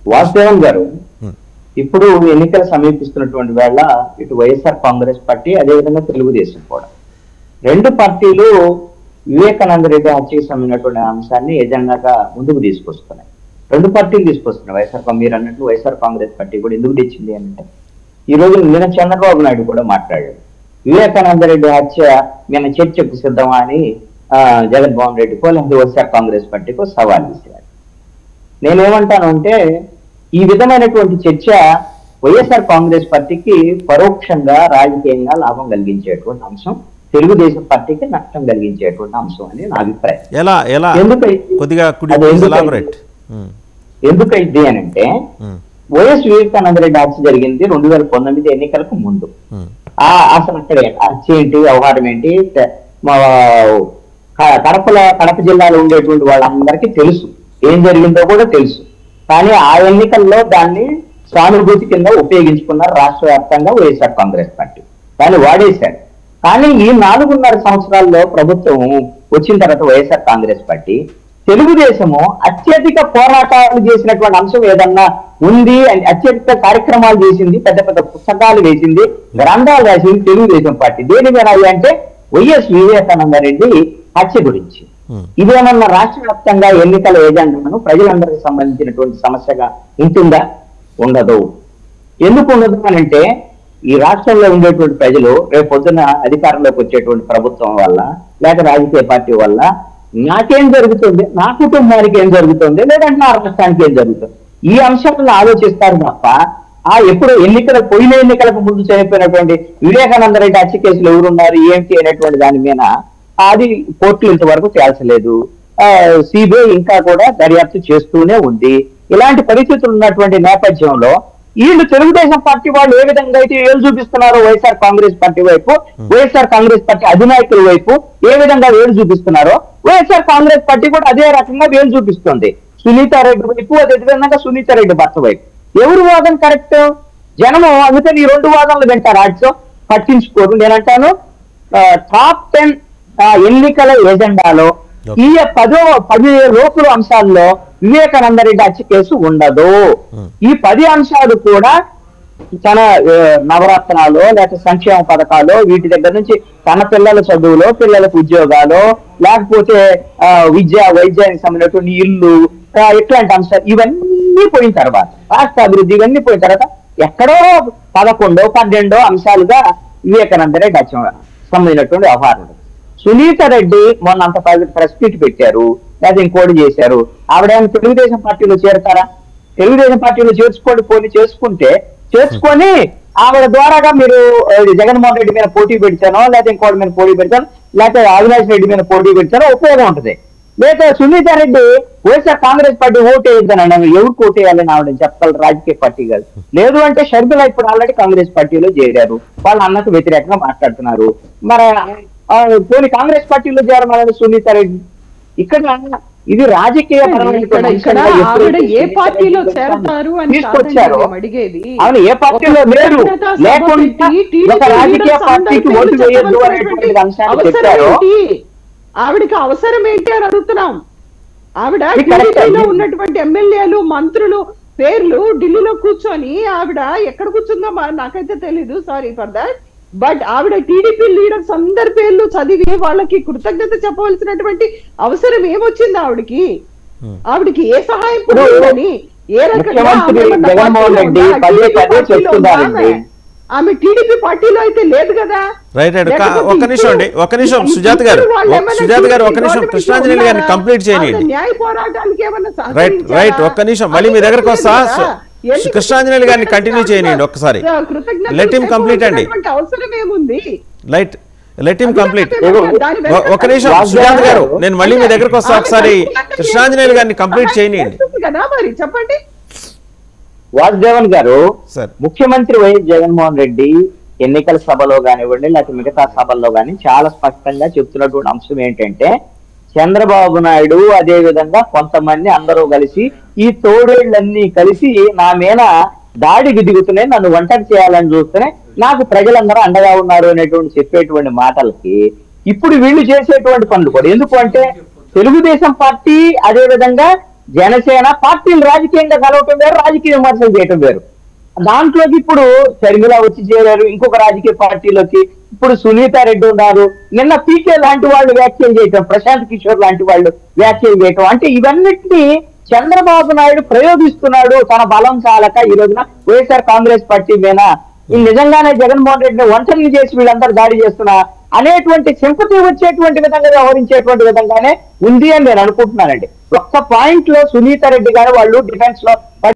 వాసుదేవన్ గారు ఉమ్, ఇప్పుడు ఎన్నికలు సమీపిస్తున్నటువంటి వేళ ఇటు వైఎస్ఆర్ కాంగ్రెస్ పార్టీ అదేవిధంగా తెలుగుదేశం కూడా రెండు పార్టీలు వివేకానంద రెడ్డి హత్యకు సంబంధించినటువంటి అంశాన్ని ఎజెండాగా ముందుకు తీసుకొస్తున్నాయి రెండు పార్టీలు తీసుకొస్తున్నాయి వైఎస్ఆర్ కాంగ్రెస్ మీరు అన్నట్లు వైఎస్ఆర్ కాంగ్రెస్ పార్టీ కూడా ఎందుకు తెచ్చింది అంటే ఈ రోజు నిన్న చంద్రబాబు నాయుడు కూడా మాట్లాడాడు వివేకానంద రెడ్డి హత్య నిన్న చర్చకు సిద్ధమా అని ఆ, జగన్మోహన్ రెడ్డికో లేకపోతే వైఎస్ఆర్ కాంగ్రెస్ పార్టీకో సవాల్ విసిరాడు నేనేమంటాను అంటే ఈ విధమైనటువంటి చర్చ వైఎస్ఆర్ కాంగ్రెస్ పార్టీకి పరోక్షంగా రాజకీయంగా లాభం కలిగించేటువంటి అంశం తెలుగుదేశం పార్టీకి నష్టం కలిగించేటువంటి అంశం అని నా అభిప్రాయం ఎలా ఎలా ఎందుకై- కొద్దిగా కుడి అది ఎందుకై- ఎలాబరేట్ ఎందుకైంది అని అంటే వైఎస్ వివేకానంద రెడ్డి హత్య జరిగింది రెండు వేల పంతొమ్మిది ఎన్నికలకు ముందు ఆ అసలు అక్కడ హత్య ఏంటి వ్యవహారం ఏంటి త- మా క- కడపలో కడప జిల్లాలో ఉండేటువంటి వాళ్ళందరికీ తెలుసు ఏం జరిగిందో కూడా తెలుసు కానీ ఆ ఎన్నికల్లో దాన్ని సానుభూతి కింద ఉపయోగించుకున్నారు రాష్ట్ర వ్యాప్తంగా వైఎస్ఆర్ కాంగ్రెస్ పార్టీ దాన్ని వాడేశారు కానీ ఈ నాలుగున్నర సంవత్సరాల్లో ప్రభుత్వం వచ్చిన తర్వాత వైఎస్ఆర్ కాంగ్రెస్ పార్టీ తెలుగుదేశము అత్యధిక పోరాటాలు చేసినటువంటి అంశం ఏదన్నా ఉంది అని అత్యధిక కార్యక్రమాలు చేసింది పెద్ద పెద్ద పుస్తకాలు వేసింది గ్రంథాలు రాసింది తెలుగుదేశం పార్టీ దేని మీద అవి అంటే వైఎస్ వివేకానంద రెడ్డి హత్య గురించి ఇదేమన్నా రాష్ట్ర వ్యాప్తంగా ఎన్నికల ఏజెండాను ప్రజలందరికీ సంబంధించినటువంటి సమస్యగా ఉంటుందా ఉండదు ఎందుకు ఉండదు అని అంటే ఈ రాష్ట్రంలో ఉండేటువంటి ప్రజలు రేపు పొద్దున అధికారంలోకి వచ్చేటువంటి ప్రభుత్వం వల్ల లేక రాజకీయ పార్టీ వల్ల నాకేం జరుగుతుంది నా కుటుంబానికి ఏం జరుగుతుంది లేదంటే నా రాష్ట్రానికి ఏం జరుగుతుంది ఈ అంశాలను ఆలోచిస్తారు తప్ప ఆ ఎప్పుడు ఎన్నికల పోయిన ఎన్నికలకు ముందు చనిపోయినటువంటి వివేకానంద రెడ్డి హత్య కేసులు ఎవరున్నారు ఏంటి అనేటువంటి దాని మీద అది కోర్టులు ఇంతవరకు తేల్చలేదు సిబిఐ ఇంకా కూడా దర్యాప్తు చేస్తూనే ఉంది ఇలాంటి పరిస్థితులు ఉన్నటువంటి నేపథ్యంలో వీళ్ళు తెలుగుదేశం పార్టీ వాళ్ళు ఏ విధంగా అయితే ఏలు చూపిస్తున్నారో వైఎస్ఆర్ కాంగ్రెస్ పార్టీ వైపు వైఎస్ఆర్ కాంగ్రెస్ పార్టీ అధినాయకుల వైపు ఏ విధంగా వేలు చూపిస్తున్నారో వైఎస్ఆర్ కాంగ్రెస్ పార్టీ కూడా అదే రకంగా వేలు చూపిస్తుంది సునీత రెడ్డి వైపు అదే విధంగా సునీత రెడ్డి భర్త వైపు ఎవరు వాదన కరెక్ట్ జనము అందుకని ఈ రెండు వాదనలు వింటారు ఆడితో పట్టించుకోరు నేనంటాను టాప్ టెన్ ఎన్నికల ఎజెండాలో ఈ పదో పది లోపుల అంశాల్లో వివేకానంద రెడ్డి హత్య కేసు ఉండదు ఈ పది అంశాలు కూడా తన ఆ, నవరత్నాలు లేకపోతే సంక్షేమ పథకాలు వీటి దగ్గర నుంచి తన పిల్లల చదువులో పిల్లలకు ఉద్యోగాలు లేకపోతే ఆ, విద్య వైద్యానికి సంబంధించినటువంటి ఇల్లు ఆ, ఇట్లాంటి అంశాలు ఇవన్నీ పోయిన తర్వాత రాష్ట్ర అభివృద్ధి ఇవన్నీ పోయిన తర్వాత ఎక్కడో పదకొండో పన్నెండో అంశాలుగా వివేకానంద రెడ్డి హత్య సంబంధించినటువంటి వ్యవహారం ఉంది. సునీత రెడ్డి మొన్న అంత ప్రెస్ మీట్ పెట్టారు లేదా ఇంకోటి చేశారు ఆవిడేమైనా తెలుగుదేశం పార్టీలో చేరతారా తెలుగుదేశం పార్టీలో చేర్చుకోండి పోనీ చేసుకుంటే చేసుకొని ఆవిడ ద్వారాగా మీరు ఆ, జగన్మోహన్ రెడ్డి మీద పోటీ పెడతానో లేదా ఇంకోటి మీద పోటీ పెడతాను లేకపోతే అవినాష్ రెడ్డి మీద పోటీ పెడతానో ఉపయోగం ఉంటుంది లేదా Sunitha Reddy YSR Congress party vote వేయద్దనండి ఎవరికి ఓటు వేయాలని ఆవిడ చెప్పగలరు రాజకీయ పార్టీ కాదు లేదు అంటే షర్మిల ఇప్పుడు ఆల్రెడీ కాంగ్రెస్ పార్టీలో చేరారు వాళ్ళ అన్నకు వ్యతిరేకంగా మాట్లాడుతున్నారు మరి ఆ, పోనీ కాంగ్రెస్ పార్టీలో చేరమని సునీత రెడ్డి ఇక్కడ ఇది రాజకీయ ఇక్కడ ఇక్కడ ఆవిడ ఏ పార్టీలో చేరతారు అని తీసుకొచ్చారు కాదండి మేము అడిగేది అవును ఏ పార్టీలో ఒక లేరు కృతజ్ఞతా సభ లేకుండా పెట్టి ఒక TDP రాజకీయ leaders పార్టీకి అందరి ఓటు పేర్లు వేయొద్దు చెప్పవలసినటువంటి అనేటువంటి అంశాన్ని అవసరం చెప్పారు ఏంటి? ఆవిడకి అవసరం ఏంటి అని అడుగుతున్నాం ఆవిడ ఇది correct టీడీపీలో అండి. ఉన్నటువంటి ఎమ్మెల్యేలు మంత్రులు పేర్లు ఢిల్లీలో కూర్చొని ఆవిడ ఎక్కడ కూర్చుందో మా- నాకైతే తెలీదు సారీ ఫర్ దట్ బట్ ఆవిడ టీడీపీ లీడర్స్ అందరి పేర్లు చదివి వాళ్ళకి కృతజ్ఞత చెప్పవలసినటువంటి అవసరం ఏమొచ్చింది ఆవిడకి ఆవిడకి ఏ సహాయం ఇప్పుడు పొందిందని ఏ రకంగా ముఖ్యమంత్రి ఆమె ఏమన్నా జగన్మోహన్ పార్టీలో రెడ్డి ఉందా? పదే TDP పదే పార్టీలో చెప్తున్నారండి. ఉందా ఆమె? ఆమె టీడీపీ పార్టీలో అయితే లేదు కదా రైట్ రైట్ లేకపోతే ఒక్క నిమిషం అండి ఇప్పుడు- ఒక్క నిమిషం ఇప్పుడు సుజాత గారు వాళ్ళు ఒక్క- ఏమైనా సుజాత గారు ఒక్క TDP నిమిషం గవర్నమెంట్ కృష్ణాంజలి గారిని ఉన్నారా? కంప్లీట్ ఆవిడ చేయనియండి న్యాయ పోరాటానికి ఏమైనా రైట్ సహకరించారా? రైట్ ఒక్క నిమిషం మళ్ళీ మీ అది దగ్గరకు వస్తా లేదు కదా. ఎందుకు కృష్ణాంజలి గారిని కంటిన్యూ చేయనియండి ఒక్కసారి కృతజ్ఞతలు లెట్ హిమ్ కంప్లీట్ అండి చెప్పవలసినటువంటి అవసరం ఏముంది రైట్ లెట్ హిమ్ కంప్లీట్ దాని వెనక ఒక్క నిమిషం రాజు సుజాత గారు గారు, నేను మళ్ళీ మీ దగ్గరకు వస్తా ఆమె ఒకసారి కృతజ్ఞతలు కృష్ణాంజనేయులు గారిని కంప్లీట్ సహాయం చేయనియండి చేస్తుంది కదా మరి చెప్పండి వాసుదేవన్ గారు సార్ ముఖ్యమంత్రి వైఎస్ జగన్మోహన్ రెడ్డి ఎన్నికల సభలో కానివ్వండి లేకపోతే మిగతా సభల్లో కానీ చాలా స్పష్టంగా చెప్తున్నటువంటి అంశం ఏంటంటే చంద్రబాబు నాయుడు అదే విధంగా కొంతమంది అందరూ కలిసి ఈ తోడేళ్లన్నీ కలిసి నా మీద దాడికి దిగుతున్నాయి నన్ను ఒంటరి చేయాలని చూస్తేనే నాకు ప్రజలందరూ అండగా ఉన్నారు అనేటువంటి చెప్పేటువంటి మాటలకి ఇప్పుడు వీళ్ళు చేసేటువంటి పనులు కూడా ఎందుకు అంటే తెలుగుదేశం పార్టీ అదే విధంగా జనసేన పార్టీలు రాజకీయంగా కలవటం వేరు రాజకీయ విమర్శలు చేయటం వేరు దాంట్లోకి ఇప్పుడు షర్మిల వచ్చి చేరారు ఇంకొక రాజకీయ పార్టీలోకి ఇప్పుడు సునీత రెడ్డి ఉన్నారు నిన్న పీకే లాంటి వాళ్ళు వ్యాఖ్యలు చేయటం ప్రశాంత్ కిషోర్ లాంటి వాళ్ళు వ్యాఖ్యలు చేయటం అంటే ఇవన్నిటినీ చంద్రబాబు నాయుడు ప్రయోగిస్తున్నాడు తన బలం చాలక ఈ రోజున వైఎస్ఆర్ కాంగ్రెస్ పార్టీ మీద ఈ నిజంగానే జగన్మోహన్ రెడ్డిని ఒంటరిని చేసి వీళ్ళందరూ దాడి చేస్తున్నా అనేటువంటి సింపతి వచ్చేటువంటి విధంగా వ్యవహరించేటువంటి విధంగానే ఉంది అని నేను అనుకుంటున్నానండి ఒక్క పాయింట్ లో సునీత రెడ్డి గారు వాళ్ళు డిఫెన్స్ లో